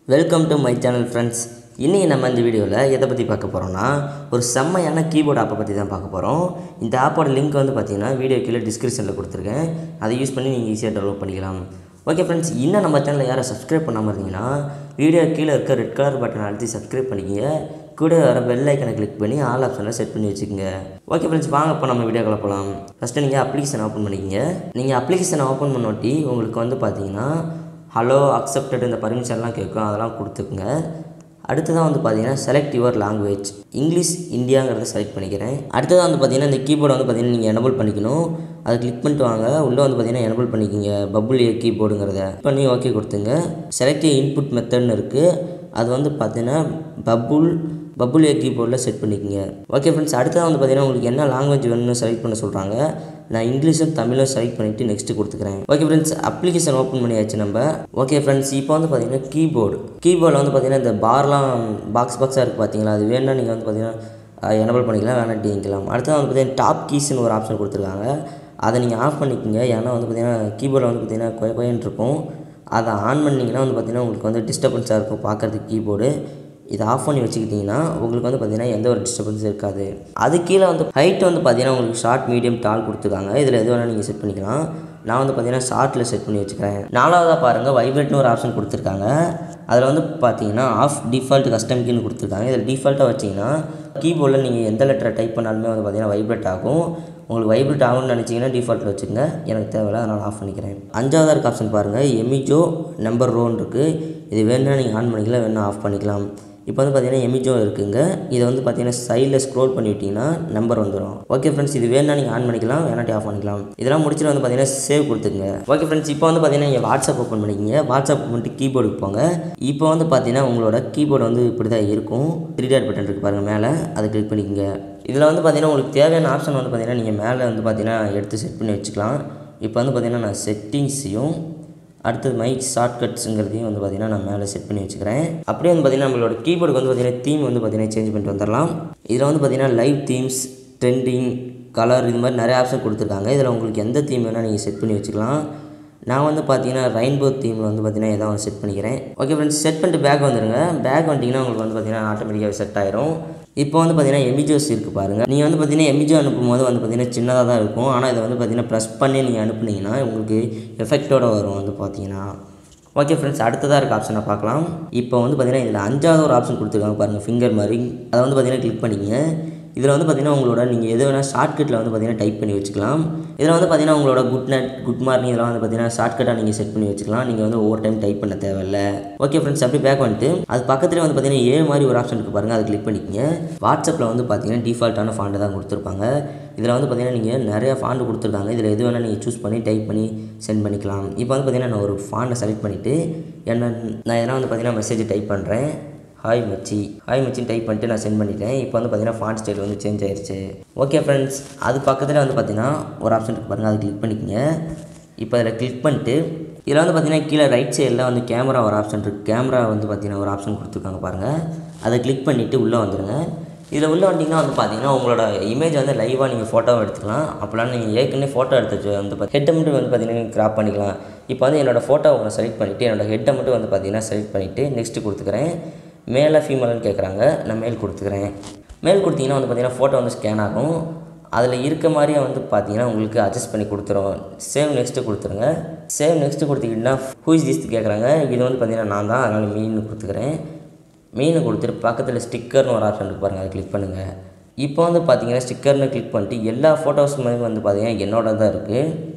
welcome to my channel friends இன்றைக்கி நம்ம இந்த வீடியோவில் எதை பற்றி பார்க்க போகிறோம்னா ஒரு செம்மையான கீபோர்டு ஆப்பை பற்றி தான் பார்க்க போகிறோம் இந்த ஆப்போட லிங்க் வந்து பார்த்தீங்கன்னா வீடியோ கீழே டிஸ்கிரிப்ஷனில் கொடுத்துருக்கேன் அதை யூஸ் பண்ணி நீங்கள் ஈஸியாக டெவலப் பண்ணிக்கலாம் ஓகே ஃப்ரெண்ட்ஸ் இன்னும் நம்ம சேனலில் யாரும் சப்ஸ்கிரைப் பண்ணாமல் இருந்தீங்கன்னா வீடியோ கீழே இருக்க ரெட் கலர் பட்டன் அழுத்தி சப்ஸ்கிரைப் பண்ணிக்கங்க கூட வர பெல் ஐக்கனை கிளிக் பண்ணி ஆல் ஆப்ஷனில் செட் பண்ணி வச்சுக்கோங்க ஓகே ஃப்ரெண்ட்ஸ் வாங்க இப்போ நம்ம வீடியோ போகலாம் ஃபஸ்ட்டு நீங்கள் அப்ளிகேஷன் ஓப்பன் பண்ணிக்கங்க நீங்கள் அப்ளிகேஷனை ஓப்பன் பண்ணோட்டி உங்களுக்கு வந்து பார்த்தீங்கன்னா ஹலோ அக்செப்டட் இந்த பர்மிஷன்லாம் கேட்கும் அதெல்லாம் கொடுத்துக்குங்க அடுத்ததாக வந்து பார்த்தீங்கன்னா செலக்ட் யுவர் லாங்குவேஜ் இங்கிலீஷ் இந்தியாங்கிறத செலக்ட் பண்ணிக்கிறேன் அடுத்ததாக வந்து பார்த்தீங்கன்னா இந்த கீபோர்டை வந்து பார்த்தீங்கன்னா நீங்கள் எனபிள் பண்ணிக்கணும் அதை கிளிக் பண்ணிட்டு வாங்க உள்ளே வந்து பார்த்தீங்கன்னா எனபிள் பண்ணிக்கிங்க பபுள் ஏ கீபோர்டுங்கிறத பண்ணி ஓகே கொடுத்துங்க செலக்ட் இன்புட் மெத்தட்னு இருக்குது அது வந்து பார்த்தீங்கன்னா பபுள் பபுள் ஏ கீபோர்டில் செட் பண்ணிக்கோங்க ஓகே ஃப்ரெண்ட்ஸ் அடுத்ததாக வந்து பார்த்தீங்கன்னா உங்களுக்கு என்ன லாங்குவேஜ் வேணும்னு செலக்ட் பண்ண சொல்கிறாங்க நான் இங்கிலீஷும் தமிழும் செலக்ட் பண்ணிவிட்டு நெக்ஸ்ட்டு கொடுத்துக்கிறேன் ஓகே ஃப்ரெண்ட்ஸ் அப்ளிகேஷன் ஓப்பன் பண்ணியாச்சு நம்ம ஓகே ஃப்ரெண்ட்ஸ் இப்போ வந்து பார்த்தீங்கன்னா கீபோர்டு கீபோர்டில் வந்து பார்த்தீங்கன்னா இந்த பார்லாம் பாக்ஸ் பாக்ஸாக இருக்குது பார்த்தீங்களா அது வேணும்னா நீங்கள் வந்து பார்த்தீங்கன்னா எனபிள் பண்ணிக்கலாம் வேணாம் டிங்கிக்கலாம் அடுத்தது வந்து பார்த்தீங்கன்னா டாப் கீஸ்னு ஒரு ஆப்ஷன் கொடுத்துருக்காங்க அதை நீங்கள் ஆஃப் பண்ணிக்கோங்க ஏன்னா வந்து பார்த்தீங்கன்னா கீபோர்டில் வந்து பார்த்தீங்கன்னா கொய கொயன்னு இருக்கும் அதை ஆன் பண்ணிங்கன்னா வந்து பார்த்தீங்கன்னா உங்களுக்கு வந்து டிஸ்டர்பன்ஸாக இருக்கும் பார்க்குறதுக்கு கீபோர்டு இதை ஆஃப் பண்ணி வச்சுக்கிட்டிங்கன்னா உங்களுக்கு வந்து பார்த்தீங்கன்னா எந்த ஒரு டிஸ்டர்பன்ஸும் இருக்காது அது கீழே வந்து ஹைட் வந்து பார்த்தீங்கன்னா உங்களுக்கு ஷார்ட் மீடியம் டால் கொடுத்துருக்காங்க இதில் எது வேணால் நீங்கள் செட் பண்ணிக்கலாம் நான் வந்து பார்த்தீங்கன்னா ஷார்ட்டில் செட் பண்ணி வச்சுக்கிறேன் நாலாவதாக பாருங்கள் வைப்ரேட்னு ஒரு ஆப்ஷன் கொடுத்துருக்காங்க அதில் வந்து பார்த்தீங்கன்னா ஆஃப் டிஃபால்ட் கஸ்டம் கீன்னு கொடுத்துருக்காங்க இதில் டிஃபால்ட்டாக வச்சிங்கன்னா கீபோர்டில் நீங்கள் எந்த லெட்டரை டைப் பண்ணாலுமே வந்து பார்த்தீங்கன்னா வைப்ரேட் ஆகும் உங்களுக்கு வைப்ரேட் ஆகும்னு நினச்சிங்கன்னா டிஃபால்ட்டில் வச்சுக்கோங்க எனக்கு தேவையில்ல அதனால் ஆஃப் பண்ணிக்கிறேன் அஞ்சாவது இருக்க ஆப்ஷன் பாருங்கள் எமிஜோ நம்பர் ரோன் இருக்குது இது வேணும்னா நீங்கள் ஆன் பண்ணிக்கலாம் வேணால் ஆஃப் பண்ணிக்கலாம் இப்போ வந்து பார்த்தீங்கன்னா எமிஜோ இருக்குங்க இதை வந்து பார்த்தீங்கன்னா சைடில் ஸ்க்ரோல் பண்ணி விட்டிங்கன்னா நம்பர் வந்துடும் ஓகே ஃப்ரெண்ட்ஸ் இது வேணா நீங்கள் ஆன் பண்ணிக்கலாம் வேணாட்டி ஆஃப் பண்ணிக்கலாம் இதெல்லாம் முடிச்சுட்டு வந்து பார்த்தீங்கன்னா சேவ் கொடுத்துங்க ஓகே ஃப்ரெண்ட்ஸ் இப்போ வந்து பார்த்தீங்கன்னா நீங்கள் வாட்ஸ்அப் ஓப்பன் பண்ணிக்கிங்க வாட்ஸ்அப் பண்ணிட்டு கீபோர்டுக்கு போங்க இப்போ வந்து பார்த்தீங்கன்னா உங்களோட கீபோர்டு வந்து இப்படி தான் இருக்கும் த்ரீ டாட் பட்டன் இருக்குது பாருங்கள் மேலே அதை கிளிக் பண்ணிக்கோங்க இதில் வந்து பார்த்தீங்கன்னா உங்களுக்கு தேவையான ஆப்ஷன் வந்து பார்த்தீங்கன்னா நீங்கள் மேலே வந்து பார்த்தீங்கன்னா எடுத்து செட் பண்ணி வச்சுக்கலாம் இப்போ வந்து பார்த்தீங்கன்னா நான் செட்டிங்ஸையும் அடுத்தது மைக் ஷார்ட்கட்ஸுங்கிறதையும் வந்து பார்த்திங்கன்னா நான் மேலே செட் பண்ணி வச்சுக்கிறேன் அப்படியே வந்து பார்த்திங்கன்னா நம்மளோட கீபோர்டுக்கு வந்து பார்த்திங்கன்னா தீம் வந்து பார்த்திங்கன்னா சேஞ்ச் பண்ணிட்டு வந்துடலாம் இதில் வந்து பார்த்திங்கன்னா லைவ் தீம்ஸ் ட்ரெண்டிங் கலர் இது மாதிரி நிறைய ஆப்ஷன் கொடுத்துருக்காங்க இதில் உங்களுக்கு எந்த தீம் வேணால் நீங்கள் செட் பண்ணி வச்சுக்கலாம் நான் வந்து பார்த்தீங்கன்னா ரெயின்போ தீமில் வந்து பார்த்தீங்கன்னா எதாவது செட் பண்ணிக்கிறேன் ஓகே ஃப்ரெண்ட்ஸ் செட் பண்ணிட்டு பேக் வந்துடுங்க பேக் வந்துட்டிங்கன்னா உங்களுக்கு வந்து பார்த்தீங்கன்னா ஆட்டோமேட்டிக்காக செட் ஆயிரும் இப்போ வந்து பார்த்தீங்கன்னா எமிஜோஸ் இருக்குது பாருங்கள் நீங்கள் வந்து பார்த்தீங்கன்னா எமிஜோ அனுப்பும் போது வந்து பார்த்தீங்கன்னா சின்னதாக தான் இருக்கும் ஆனால் இதை வந்து பார்த்தீங்கன்னா ப்ரெஸ் பண்ணி நீங்கள் அனுப்புனீங்கன்னா உங்களுக்கு எஃபெக்டோட வரும் வந்து பார்த்தீங்கன்னா ஓகே ஃப்ரெண்ட்ஸ் அடுத்ததாக இருக்க ஆப்ஷனை பார்க்கலாம் இப்போ வந்து பார்த்தீங்கன்னா இதில் அஞ்சாவது ஒரு ஆப்ஷன் கொடுத்துருக்காங்க பாருங்கள் ஃபிங்கர் மாதிரி அதை வந்து பார்த்தீங்கன்னா கிளிக் பண்ணிக்கங்க இதில் வந்து பார்த்தீங்கன்னா உங்களோட நீங்கள் எது வேணால் ஷார்ட்கட்டில் வந்து பார்த்தீங்கன்னா டைப் பண்ணி வச்சுக்கலாம் இதில் வந்து பார்த்தீங்கன்னா உங்களோட குட் நைட் குட் மார்னிங் இதெல்லாம் வந்து பார்த்தீங்கன்னா ஷார்ட்கட்டாக நீங்கள் செட் பண்ணி வச்சுக்கலாம் நீங்கள் வந்து ஒவ்வொரு டைம் டைப் பண்ண தேவையில்ல ஓகே ஃப்ரெண்ட்ஸ் அப்படி பேக் வந்துட்டு அது பக்கத்துலேயே வந்து பார்த்தீங்கன்னா ஏ மாதிரி ஒரு ஆப்ஷன் இருக்குது பாருங்கள் அதை கிளிக் பண்ணிக்கங்க வாட்ஸ்அப்பில் வந்து பார்த்தீங்கன்னா டிஃபால்ட்டான ஃபாண்டு தான் கொடுத்துருப்பாங்க இதில் வந்து பார்த்தீங்கன்னா நீங்கள் நிறைய ஃபாண்டு கொடுத்துருக்காங்க இதில் எது வேணால் நீங்கள் சூஸ் பண்ணி டைப் பண்ணி சென்ட் பண்ணிக்கலாம் இப்போ வந்து பார்த்தீங்கன்னா நான் ஒரு ஃபாண்டை செலக்ட் பண்ணிவிட்டு என்ன நான் எதனா வந்து பார்த்தீங்கன்னா மெசேஜ் டைப் பண்ணுறேன் ஹாய் மச்சி ஹாய் மச்சின்னு டைப் பண்ணிட்டு நான் சென்ட் பண்ணிட்டேன் இப்போ வந்து பார்த்தீங்கன்னா ஃபாண்ட் ஸ்டைல் வந்து சேஞ்ச் ஆயிடுச்சு ஓகே ஃப்ரெண்ட்ஸ் அது பக்கத்தில் வந்து பார்த்தீங்கன்னா ஒரு ஆப்ஷன் இருக்கு பாருங்கள் அதை கிளிக் பண்ணிக்கங்க இப்போ அதில் கிளிக் பண்ணிட்டு இதில் வந்து பார்த்தீங்கன்னா கீழே ரைட் சைடில் வந்து கேமரா ஒரு ஆப்ஷன் இருக்குது கேமரா வந்து பார்த்தீங்கன்னா ஒரு ஆப்ஷன் கொடுத்துருக்காங்க பாருங்கள் அதை கிளிக் பண்ணிவிட்டு உள்ளே வந்துடுங்க இதில் உள்ளே வந்தீங்கன்னா வந்து பார்த்தீங்கன்னா உங்களோட இமேஜ் வந்து லைவாக நீங்கள் ஃபோட்டோவை எடுத்துக்கலாம் அப்போலாம் நீங்கள் ஏற்கனவே ஃபோட்டோ எடுத்து வந்து ஹெட்டை மட்டும் வந்து பார்த்தீங்கன்னா கிராப் பண்ணிக்கலாம் இப்போ வந்து என்னோடய ஃபோட்டோவை ஒன்று செலக்ட் பண்ணிவிட்டு என்னோடய ஹெட்டை மட்டும் வந்து பார்த்தீங்கன்னா செலக்ட் பண்ணிவிட்டு நெக்ஸ்ட்டு கொடுத்துக்கிறேன் மேலே ஃபீமேல்னு கேட்குறாங்க நான் மேல் கொடுத்துக்கிறேன் மேல் கொடுத்தீங்கன்னா வந்து பார்த்தீங்கன்னா ஃபோட்டோ வந்து ஸ்கேன் ஆகும் அதில் இருக்க மாதிரியே வந்து பார்த்தீங்கன்னா உங்களுக்கு அட்ஜஸ்ட் பண்ணி கொடுத்துரும் சேவ் நெக்ஸ்ட்டு கொடுத்துருங்க சேவ் நெக்ஸ்ட்டு கொடுத்துக்கிட்டிங்கன்னா ஹூஸ் திஸ் கேட்குறாங்க இது வந்து பார்த்தீங்கன்னா நான் தான் அதனால் மீன் கொடுத்துக்கிறேன் மீன் கொடுத்துட்டு பக்கத்தில் ஸ்டிக்கர்னு ஒரு ஆப்ஷன் இருக்கு பாருங்கள் அதை கிளிக் பண்ணுங்கள் இப்போ வந்து பார்த்தீங்கன்னா ஸ்டிக்கர்னு கிளிக் பண்ணிட்டு எல்லா ஃபோட்டோஸுமே வந்து பார்த்தீங்கன்னா என்னோட தான் இருக்குது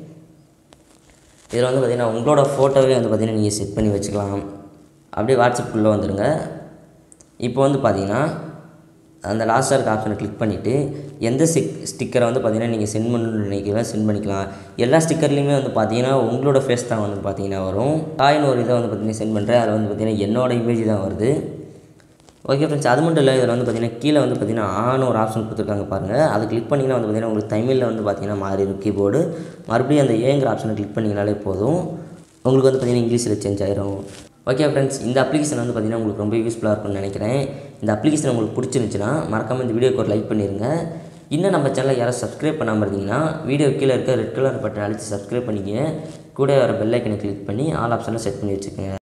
இதில் வந்து பார்த்தீங்கன்னா உங்களோட ஃபோட்டோவே வந்து பார்த்தீங்கன்னா நீங்கள் செட் பண்ணி வச்சுக்கலாம் அப்படியே வாட்ஸ்அப்புக்குள்ளே வந்துடுங்க இப்போ வந்து பார்த்தீங்கன்னா அந்த லாஸ்ட்டாக இருக்க ஆப்ஷனை கிளிக் பண்ணிவிட்டு எந்த ஸ்டிக் ஸ்டிக்கரை வந்து பார்த்தீங்கன்னா நீங்கள் சென்ட் பண்ணணும்னு நினைக்கலாம் சென்ட் பண்ணிக்கலாம் எல்லா ஸ்டிக்கர்லேயுமே வந்து பார்த்தீங்கன்னா உங்களோட ஃபேஸ் தான் வந்து பார்த்தீங்கன்னா வரும் காயின் ஒரு இதை வந்து பார்த்தீங்கன்னா சென்ட் பண்ணுறேன் அதில் வந்து பார்த்தீங்கன்னா என்னோட இமேஜ் தான் வருது ஓகே ஃப்ரெண்ட்ஸ் அது மட்டும் இல்லை இதில் வந்து பார்த்தீங்கன்னா கீழே வந்து பார்த்தீங்கன்னா ஆன் ஒரு ஆப்ஷன் கொடுத்துருக்காங்க பாருங்கள் அதை கிளிக் பண்ணிங்கன்னா வந்து பார்த்தீங்கன்னா உங்களுக்கு தமிழில் வந்து பார்த்தீங்கன்னா மாறி இருக்கும் கீபோர்டு மறுபடியும் அந்த ஏங்கிற ஆப்ஷனை கிளிக் பண்ணிங்கனாலே போதும் உங்களுக்கு வந்து பார்த்தீங்கன்னா இங்கிலீஷில் சேஞ்ச் ஆயிரும் ஓகே ஃப்ரெண்ட்ஸ் இந்த அப்ளிகேஷன் வந்து பார்த்தீங்கன்னா உங்களுக்கு ரொம்ப யூஸ்ஃபுல்லாக இருக்கும்னு நினைக்கிறேன் இந்த அப்ளிகேஷன் உங்களுக்கு பிடிச்சிருந்துச்சுன்னா மறக்காமல் இந்த வீடியோக்கு ஒரு லைக் பண்ணிடுங்க இன்னும் நம்ம சேனலை யாரும் சப்ஸ்கிரைப் பண்ணாமல் இருந்தீங்கன்னா வீடியோ கீழே இருக்க ரெட் கலர் பட்டன் அழித்து சப்ஸ்கிரைப் பண்ணிக்கங்க கூட வர பெல் ஐக்கனை கிளிக் பண்ணி ஆல் ஆப்ஷனில் செட் பண்ணி வச்சுக்கோங்க